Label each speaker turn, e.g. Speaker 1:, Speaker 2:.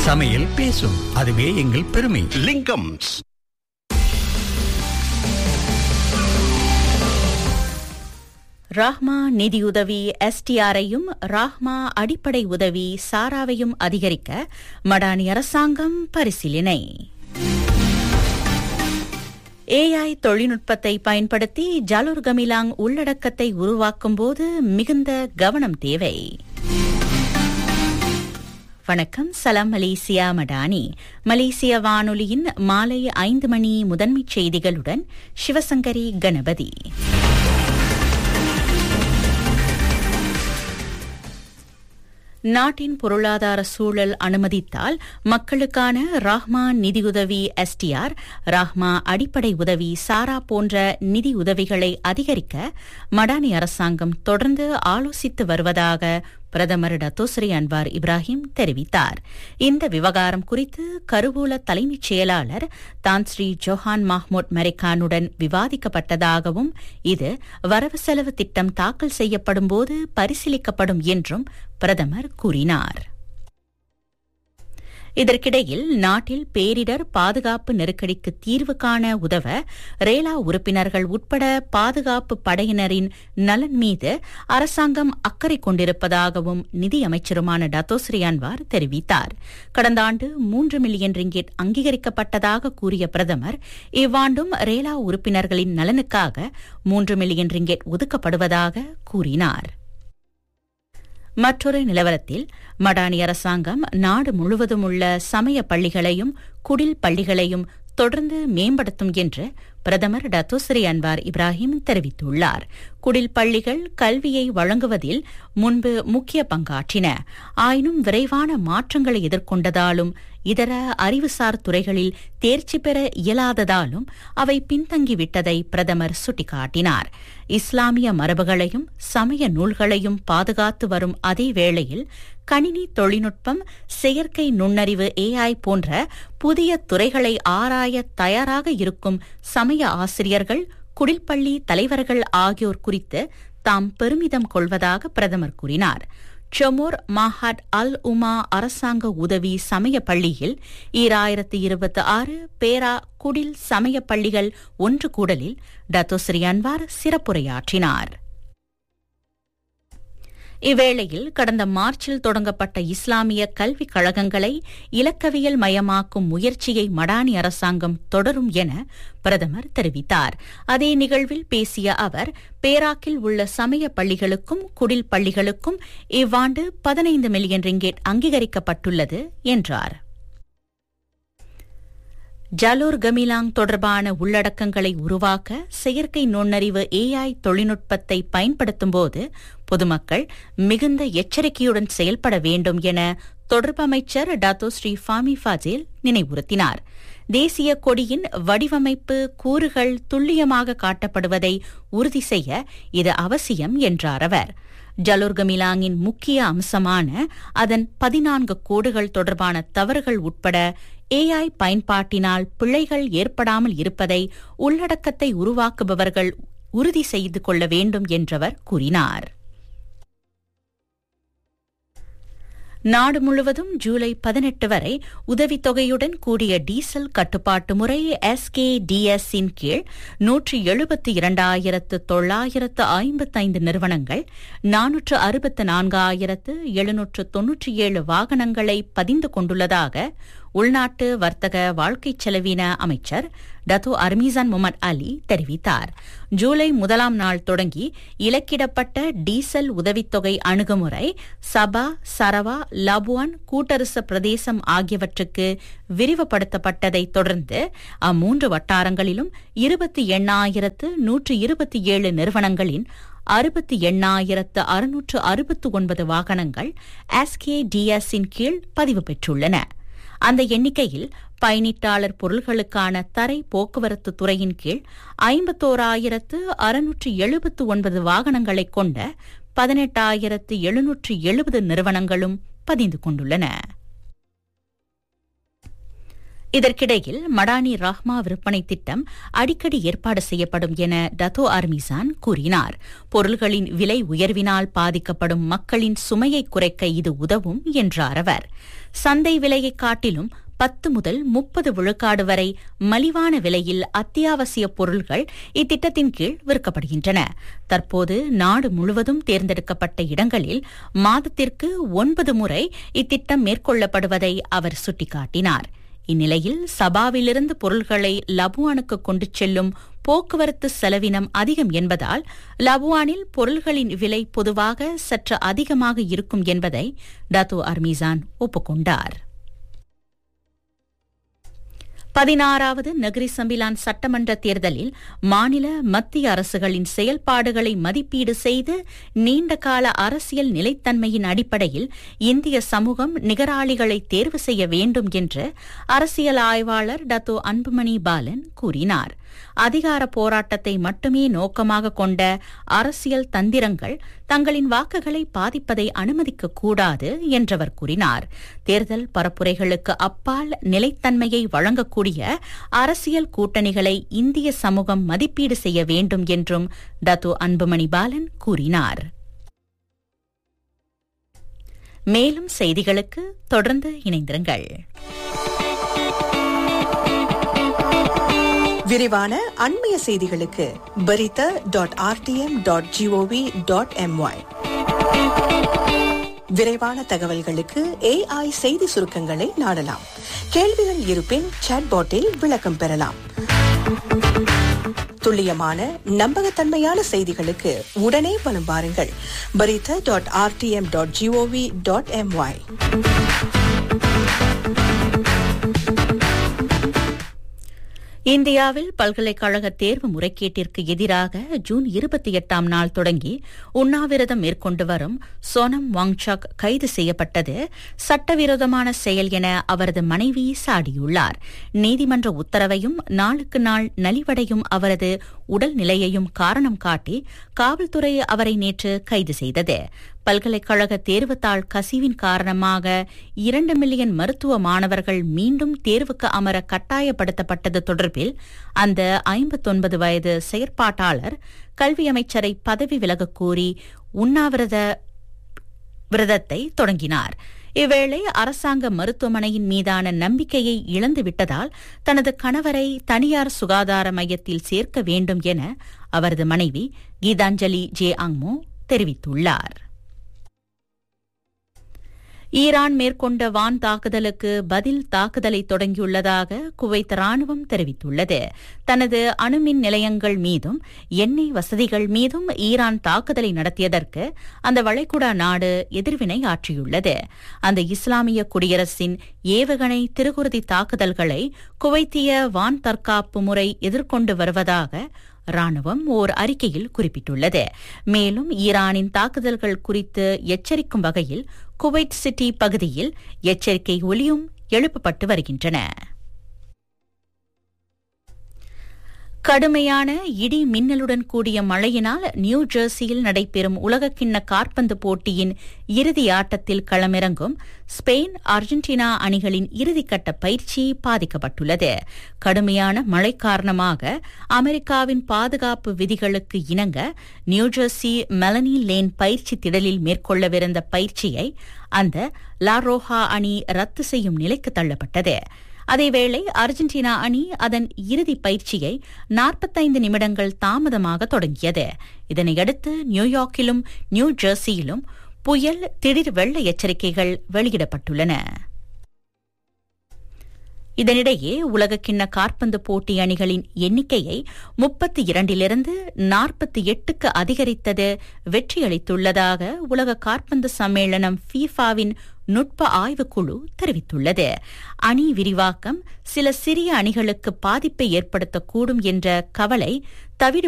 Speaker 1: சமையல் பேசும் அதுவே எங்கள் பெருமை
Speaker 2: லிங்கம்ஸ்
Speaker 3: ராஹ்மா நிதியுதவி எஸ்டிஆரையும் ராஹ்மா அடிப்படை உதவி சாராவையும் அதிகரிக்க மடானி அரசாங்கம் பரிசீலனை ஏஐ தொழில்நுட்பத்தை பயன்படுத்தி ஜலுர் கமிலாங் உள்ளடக்கத்தை உருவாக்கும் போது மிகுந்த கவனம் தேவை வணக்கம் சலாம் மலேசியா மடானி மலேசிய வானொலியின் மாலை ஐந்து மணி முதன்மைச் செய்திகளுடன் சிவசங்கரி கணபதி நாட்டின் பொருளாதார சூழல் அனுமதித்தால் மக்களுக்கான ராஹ்மா நிதியுதவி எஸ்டிஆர் ராஹ்மா அடிப்படை உதவி சாரா போன்ற நிதி உதவிகளை அதிகரிக்க மடானி அரசாங்கம் தொடர்ந்து ஆலோசித்து வருவதாக பிரதமர் டத்தோஸ்ரீ அன்வார் இப்ராஹிம் தெரிவித்தார் இந்த விவகாரம் குறித்து கருவூல தலைமைச் செயலாளர் தான் ஸ்ரீ ஜோஹான் மஹ்மூத் மெரிக்கானுடன் விவாதிக்கப்பட்டதாகவும் இது வரவு செலவு திட்டம் தாக்கல் செய்யப்படும் போது பரிசீலிக்கப்படும் என்றும் பிரதமர் கூறினார் இதற்கிடையில் நாட்டில் பேரிடர் பாதுகாப்பு நெருக்கடிக்கு தீர்வு காண உதவ ரேலா உறுப்பினர்கள் உட்பட பாதுகாப்பு படையினரின் நலன் மீது அரசாங்கம் அக்கறை கொண்டிருப்பதாகவும் நிதியமைச்சருமான டத்தோஸ்ரீ அன்வார் தெரிவித்தார் கடந்த ஆண்டு மூன்று மில்லியன் ரிங்கெட் அங்கீகரிக்கப்பட்டதாக கூறிய பிரதமர் இவ்வாண்டும் ரேலா உறுப்பினர்களின் நலனுக்காக மூன்று மில்லியன் ரிங்கெட் ஒதுக்கப்படுவதாக கூறினார் மற்றொரு நிலவரத்தில் மடானி அரசாங்கம் நாடு முழுவதும் உள்ள சமய பள்ளிகளையும் குடில் பள்ளிகளையும் தொடர்ந்து மேம்படுத்தும் என்று பிரதமர் டத்தோஸ்ரீ அன்வார் இப்ராஹிம் தெரிவித்துள்ளார் குடில் பள்ளிகள் கல்வியை வழங்குவதில் முன்பு முக்கிய பங்காற்றின ஆயினும் விரைவான மாற்றங்களை எதிர்கொண்டதாலும் இதர அறிவுசார் துறைகளில் தேர்ச்சி பெற இயலாததாலும் அவை பின்தங்கிவிட்டதை பிரதமர் சுட்டிக்காட்டினார் இஸ்லாமிய மரபுகளையும் சமய நூல்களையும் பாதுகாத்து வரும் அதே வேளையில் கணினி தொழில்நுட்பம் செயற்கை நுண்ணறிவு ஏஐ போன்ற புதிய துறைகளை ஆராய தயாராக இருக்கும் சமய ஆசிரியர்கள் குடில்பள்ளி தலைவர்கள் ஆகியோர் குறித்து தாம் பெருமிதம் கொள்வதாக பிரதமர் கூறினார் செமோர் மாஹட் அல் உமா அரசாங்க உதவி சமய பள்ளியில் ஈராயிரத்து இருபத்தி ஆறு பேரா குடில் சமய பள்ளிகள் ஒன்று கூடலில் டத்தோஸ்ரீ அன்வார் சிறப்புரையாற்றினார் இவ்வேளையில் கடந்த மார்ச்சில் தொடங்கப்பட்ட இஸ்லாமிய கல்விக் கழகங்களை இலக்கவியல் மயமாக்கும் முயற்சியை மடானி அரசாங்கம் தொடரும் என பிரதமர் தெரிவித்தார் அதே நிகழ்வில் பேசிய அவர் பேராக்கில் உள்ள சமய பள்ளிகளுக்கும் குடில் பள்ளிகளுக்கும் இவ்வாண்டு பதினைந்து மில்லியன் ரிங்கேட் அங்கீகரிக்கப்பட்டுள்ளது என்றார் ஜலோர் கமிலாங் தொடர்பான உள்ளடக்கங்களை உருவாக்க செயற்கை நுண்ணறிவு ஏஐ தொழில்நுட்பத்தை பயன்படுத்தும்போது பொதுமக்கள் மிகுந்த எச்சரிக்கையுடன் செயல்பட வேண்டும் என தொடர்பு அமைச்சர் டாத்தோ ஸ்ரீ ஃபாமி ஃபாஜில் நினைவுறுத்தினார் தேசிய கொடியின் வடிவமைப்பு கூறுகள் துல்லியமாக காட்டப்படுவதை உறுதி செய்ய இது அவசியம் என்றார் அவர் ஜலோர்கமிலாங்கின் முக்கிய அம்சமான அதன் பதினான்கு கோடுகள் தொடர்பான தவறுகள் உட்பட ஏஐ பயன்பாட்டினால் பிழைகள் ஏற்படாமல் இருப்பதை உள்ளடக்கத்தை உருவாக்குபவர்கள் உறுதி செய்து கொள்ள வேண்டும் என்றவர் கூறினார் நாடு முழுவதும் ஜூலை பதினெட்டு வரை உதவித்தொகையுடன் கூடிய டீசல் கட்டுப்பாட்டு முறை எஸ்கேடிஎஸ் இன் கீழ் நூற்றி எழுபத்தி இரண்டாயிரத்து தொள்ளாயிரத்து ஐம்பத்தைந்து நிறுவனங்கள் நானூற்று அறுபத்து நான்காயிரத்து எழுநூற்று தொன்னூற்றி ஏழு வாகனங்களை பதிந்து கொண்டுள்ளதாக உள்நாட்டு வர்த்தக வாழ்க்கைச் செலவின அமைச்சர் டத்தோ அர்மீசான் முகமது அலி தெரிவித்தார் ஜூலை முதலாம் நாள் தொடங்கி இலக்கிடப்பட்ட டீசல் உதவித்தொகை அணுகுமுறை சபா சரவா லபுவான் கூட்டரசு பிரதேசம் ஆகியவற்றுக்கு விரிவுபடுத்தப்பட்டதை தொடர்ந்து அம்மூன்று வட்டாரங்களிலும் இருபத்தி எண்ணாயிரத்து நூற்று இருபத்தி ஏழு நிறுவனங்களின் அறுபத்தி எண்ணாயிரத்து அறுநூற்று அறுபத்து ஒன்பது வாகனங்கள் எஸ்கேடிஎஸ் இன் கீழ் பதிவு பெற்றுள்ளன அந்த எண்ணிக்கையில் பயணிட்டாளர் பொருள்களுக்கான தரை போக்குவரத்து துறையின் கீழ் ஐம்பத்தோராயிரத்து அறுநூற்று எழுபத்து ஒன்பது வாகனங்களை கொண்ட பதினெட்டாயிரத்து எழுநூற்று எழுபது நிறுவனங்களும் பதிந்து கொண்டுள்ளன இதற்கிடையில் மடானி ரஹ்மா விற்பனை திட்டம் அடிக்கடி ஏற்பாடு செய்யப்படும் என டத்தோ அர்மிசான் கூறினார் பொருள்களின் விலை உயர்வினால் பாதிக்கப்படும் மக்களின் சுமையை குறைக்க இது உதவும் என்றார் அவர் சந்தை விலையை காட்டிலும் பத்து முதல் முப்பது விழுக்காடு வரை மலிவான விலையில் அத்தியாவசிய பொருள்கள் இத்திட்டத்தின் கீழ் விற்கப்படுகின்றன தற்போது நாடு முழுவதும் தேர்ந்தெடுக்கப்பட்ட இடங்களில் மாதத்திற்கு ஒன்பது முறை இத்திட்டம் மேற்கொள்ளப்படுவதை அவர் சுட்டிக்காட்டினார் இந்நிலையில் சபாவிலிருந்து பொருள்களை லபுவானுக்கு கொண்டு செல்லும் போக்குவரத்து செலவினம் அதிகம் என்பதால் லபுவானில் பொருள்களின் விலை பொதுவாக சற்று அதிகமாக இருக்கும் என்பதை டத்தோ அர்மீசான் ஒப்புக்கொண்டார் பதினாறாவது நகரி சம்பிலான் சட்டமன்ற தேர்தலில் மாநில மத்திய அரசுகளின் செயல்பாடுகளை மதிப்பீடு செய்து நீண்டகால அரசியல் நிலைத்தன்மையின் அடிப்படையில் இந்திய சமூகம் நிகராளிகளை தேர்வு செய்ய வேண்டும் என்று அரசியல் ஆய்வாளர் டத்தோ அன்புமணி பாலன் கூறினார் அதிகார போராட்டத்தை மட்டுமே நோக்கமாக கொண்ட அரசியல் தந்திரங்கள் தங்களின் வாக்குகளை பாதிப்பதை அனுமதிக்க கூடாது என்றவர் கூறினார் தேர்தல் பரப்புரைகளுக்கு அப்பால் நிலைத்தன்மையை வழங்கக்கூடிய அரசியல் கூட்டணிகளை இந்திய சமூகம் மதிப்பீடு செய்ய வேண்டும் என்றும் டத்தோ அன்புமணி பாலன் கூறினார் மேலும் செய்திகளுக்கு தொடர்ந்து இணைந்திருங்கள்
Speaker 2: விரிவான அண்மைய செய்திகளுக்கு Berita dot RTM dot GOV dot MY விரைவான தகவல்களுக்கு ஏஐ செய்தி சுருக்கங்களை நாடலாம் கேள்விகள் இருப்பின் சாட்பாட்டில் விளக்கம் பெறலாம் துல்லியமான நம்பகத்தன்மையான செய்திகளுக்கு உடனே வலம் பாருங்கள் Berita dot RTM dot GOV dot MY
Speaker 3: இந்தியாவில் பல்கலைக்கழக தேர்வு முறைகேட்டிற்கு எதிராக ஜூன் இருபத்தி எட்டாம் நாள் தொடங்கி உண்ணாவிரதம் மேற்கொண்டு வரும் சோனம் வாங்சாக் கைது செய்யப்பட்டது சட்டவிரோதமான செயல் என அவரது மனைவி சாடியுள்ளார் நீதிமன்ற உத்தரவையும் நாளுக்கு நாள் நலிவடையும் அவரது உடல் நிலையையும் காரணம் காட்டி காவல்துறை அவரை நேற்று கைது செய்தது பல்கலைக்கழக தேர்வுத்தாள் கசிவின் காரணமாக இரண்டு மில்லியன் மருத்துவ மாணவர்கள் மீண்டும் தேர்வுக்கு அமர கட்டாயப்படுத்தப்பட்டது தொடர்பில் அந்த ஐம்பத்தொன்பது வயது செயற்பாட்டாளர் கல்வி அமைச்சரை பதவி விலகக் கோரி உண்ணாவிரத விரதத்தை தொடங்கினார் இவ்வேளை அரசாங்க மருத்துவமனையின் மீதான நம்பிக்கையை இழந்துவிட்டதால் தனது கணவரை தனியார் சுகாதார மையத்தில் சேர்க்க வேண்டும் என அவரது மனைவி கீதாஞ்சலி ஜே அங்மோ தெரிவித்துள்ளார் ஈரான் மேற்கொண்ட வான் தாக்குதலுக்கு பதில் தாக்குதலை தொடங்கியுள்ளதாக குவைத் ராணுவம் தெரிவித்துள்ளது தனது அணுமின் நிலையங்கள் மீதும் எண்ணெய் வசதிகள் மீதும் ஈரான் தாக்குதலை நடத்தியதற்கு அந்த வளைகுடா நாடு எதிர்வினை ஆற்றியுள்ளது அந்த இஸ்லாமிய குடியரசின் ஏவுகணை திருகுருதி தாக்குதல்களை குவைத்திய வான் தற்காப்பு முறை எதிர்கொண்டு வருவதாக ராணுவம் ஓர் அறிக்கையில் குறிப்பிட்டுள்ளது மேலும் ஈரானின் தாக்குதல்கள் குறித்து எச்சரிக்கும் வகையில் குவைட் சிட்டி பகுதியில் எச்சரிக்கை ஒலியும் எழுப்பப்பட்டு வருகின்றன கடுமையான இடி மின்னலுடன் கூடிய மழையினால் நியூ ஜெர்சியில் நடைபெறும் உலகக்கிண்ண காற்பந்து போட்டியின் இறுதி ஆட்டத்தில் களமிறங்கும் ஸ்பெயின் அர்ஜென்டினா அணிகளின் இறுதிக்கட்ட பயிற்சி பாதிக்கப்பட்டுள்ளது கடுமையான மழை காரணமாக அமெரிக்காவின் பாதுகாப்பு விதிகளுக்கு இணங்க நியூஜெர்சி மெலனி லேன் பயிற்சி திடலில் மேற்கொள்ளவிருந்த பயிற்சியை அந்த லாரோஹா அணி ரத்து செய்யும் நிலைக்கு தள்ளப்பட்டது அதேவேளை அர்ஜென்டினா அணி அதன் இறுதி பயிற்சியை நாற்பத்தைந்து நிமிடங்கள் தாமதமாக தொடங்கியது இதனையடுத்து நியூயார்க்கிலும் நியூ ஜெர்சியிலும் புயல் திடீர் வெள்ள எச்சரிக்கைகள் வெளியிடப்பட்டுள்ளன இதனிடையே உலகக்கிண்ண காற்பந்து போட்டி அணிகளின் எண்ணிக்கையை முப்பத்தி இரண்டிலிருந்து நாற்பத்தி எட்டுக்கு அதிகரித்தது வெற்றியளித்துள்ளதாக உலக காற்பந்து சம்மேளனம் ஃபீஃபாவின் நுட்ப ஆய்வுக்குழு தெரிவித்துள்ளது அணி விரிவாக்கம் சில சிறிய அணிகளுக்கு பாதிப்பை ஏற்படுத்தக்கூடும் என்ற கவலை தவிடு